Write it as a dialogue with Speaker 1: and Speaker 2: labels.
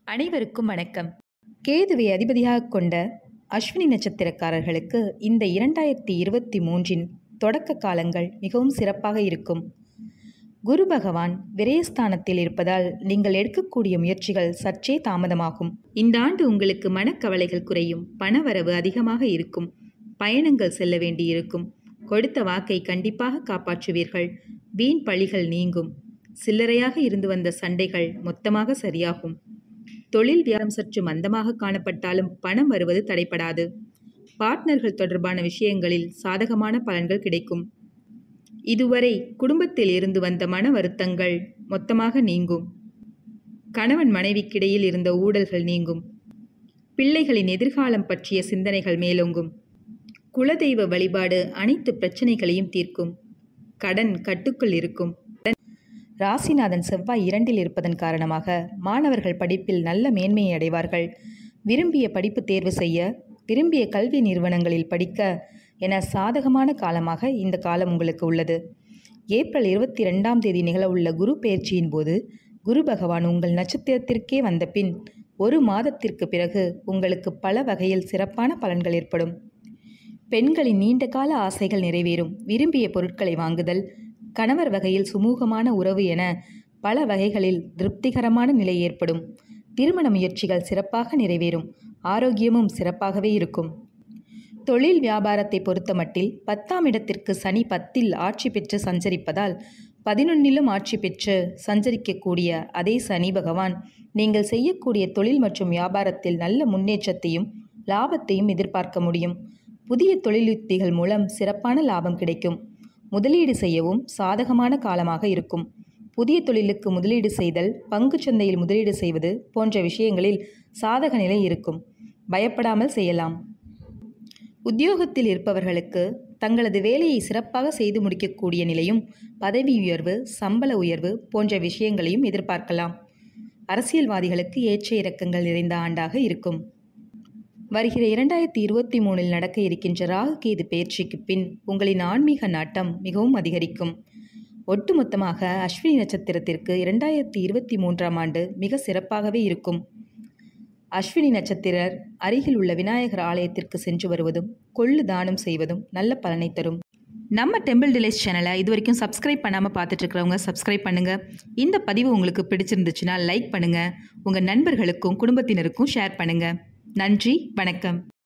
Speaker 1: அனைவருக்கும் வணக்கம் கேதுவை அதிபதியாக கொண்ட அஸ்வினி நட்சத்திரக்காரர்களுக்கு இந்த இரண்டாயிரத்தி இருபத்தி மூன்றின் தொடக்க காலங்கள் மிகவும் சிறப்பாக இருக்கும் குரு பகவான் விரயஸ்தானத்தில் இருப்பதால் நீங்கள் எடுக்கக்கூடிய முயற்சிகள் சற்றே தாமதமாகும் இந்த ஆண்டு உங்களுக்கு மனக்கவலைகள் குறையும் பணவரவு அதிகமாக இருக்கும் பயணங்கள் செல்ல வேண்டியிருக்கும் கொடுத்த வாக்கை கண்டிப்பாக காப்பாற்றுவீர்கள் வீண் பழிகள் நீங்கும் சில்லறையாக இருந்து வந்த சண்டைகள் மொத்தமாக சரியாகும் தொழில் வியாபாரம் சற்று மந்தமாக காணப்பட்டாலும் பணம் வருவது தடைப்படாது பார்ட்னர்கள் தொடர்பான விஷயங்களில் சாதகமான பலன்கள் கிடைக்கும் இதுவரை குடும்பத்தில் இருந்து வந்த மன வருத்தங்கள் மொத்தமாக நீங்கும் கணவன் மனைவிக்கிடையில் இருந்த ஊடல்கள் நீங்கும் பிள்ளைகளின் எதிர்காலம் பற்றிய சிந்தனைகள் மேலோங்கும் குலதெய்வ வழிபாடு அனைத்து பிரச்சனைகளையும் தீர்க்கும் கடன் கட்டுக்குள் இருக்கும் ராசிநாதன் செவ்வாய் இரண்டில் இருப்பதன் காரணமாக மாணவர்கள் படிப்பில் நல்ல மேன்மையை அடைவார்கள் விரும்பிய படிப்பு தேர்வு செய்ய விரும்பிய கல்வி நிறுவனங்களில் படிக்க என சாதகமான காலமாக இந்த காலம் உங்களுக்கு உள்ளது ஏப்ரல் இருபத்தி ரெண்டாம் தேதி நிகழவுள்ள குரு பயிற்சியின் போது குரு பகவான் உங்கள் நட்சத்திரத்திற்கே வந்த பின் ஒரு மாதத்திற்கு பிறகு உங்களுக்கு பல வகையில் சிறப்பான பலன்கள் ஏற்படும் பெண்களின் நீண்ட கால ஆசைகள் நிறைவேறும் விரும்பிய பொருட்களை வாங்குதல் கணவர் வகையில் சுமூகமான உறவு என பல வகைகளில் திருப்திகரமான நிலை ஏற்படும் திருமண முயற்சிகள் சிறப்பாக நிறைவேறும் ஆரோக்கியமும் சிறப்பாகவே இருக்கும் தொழில் வியாபாரத்தை பொறுத்தமட்டில் பத்தாம் இடத்திற்கு சனி பத்தில் ஆட்சி பெற்று சஞ்சரிப்பதால் பதினொன்னிலும் ஆட்சி பெற்று சஞ்சரிக்கக்கூடிய அதே சனி பகவான் நீங்கள் செய்யக்கூடிய தொழில் மற்றும் வியாபாரத்தில் நல்ல முன்னேற்றத்தையும் லாபத்தையும் எதிர்பார்க்க முடியும் புதிய தொழில் யுக்திகள் மூலம் சிறப்பான லாபம் கிடைக்கும் முதலீடு செய்யவும் சாதகமான காலமாக இருக்கும் புதிய தொழிலுக்கு முதலீடு செய்தல் பங்குச் சந்தையில் முதலீடு செய்வது போன்ற விஷயங்களில் சாதக நிலை இருக்கும் பயப்படாமல் செய்யலாம் உத்தியோகத்தில் இருப்பவர்களுக்கு தங்களது வேலையை சிறப்பாக செய்து முடிக்கக்கூடிய நிலையும் பதவி உயர்வு சம்பள உயர்வு போன்ற விஷயங்களையும் எதிர்பார்க்கலாம் அரசியல்வாதிகளுக்கு ஏற்ற இறக்கங்கள் நிறைந்த ஆண்டாக இருக்கும் வருகிற இரண்டாயிரத்தி இருபத்தி மூணில் நடக்க இருக்கின்ற ராகு கேது பயிற்சிக்கு பின் உங்களின் ஆன்மீக நாட்டம் மிகவும் அதிகரிக்கும் ஒட்டுமொத்தமாக அஸ்வினி நட்சத்திரத்திற்கு இரண்டாயிரத்தி இருபத்தி மூன்றாம் ஆண்டு மிக சிறப்பாகவே இருக்கும் அஸ்வினி நட்சத்திரர் அருகில் உள்ள விநாயகர் ஆலயத்திற்கு சென்று வருவதும் கொள்ளு தானம் செய்வதும் நல்ல பலனை தரும் நம்ம டெம்பிள் டிலேஸ் சேனலை இது வரைக்கும் சப்ஸ்கிரைப் பண்ணாமல் பார்த்துட்டு இருக்கிறவங்க சப்ஸ்கிரைப் பண்ணுங்கள் இந்த பதிவு உங்களுக்கு பிடிச்சிருந்துச்சுன்னா லைக் பண்ணுங்கள் உங்கள் நண்பர்களுக்கும் குடும்பத்தினருக்கும் ஷேர் பண்ணுங்கள் நன்றி வணக்கம்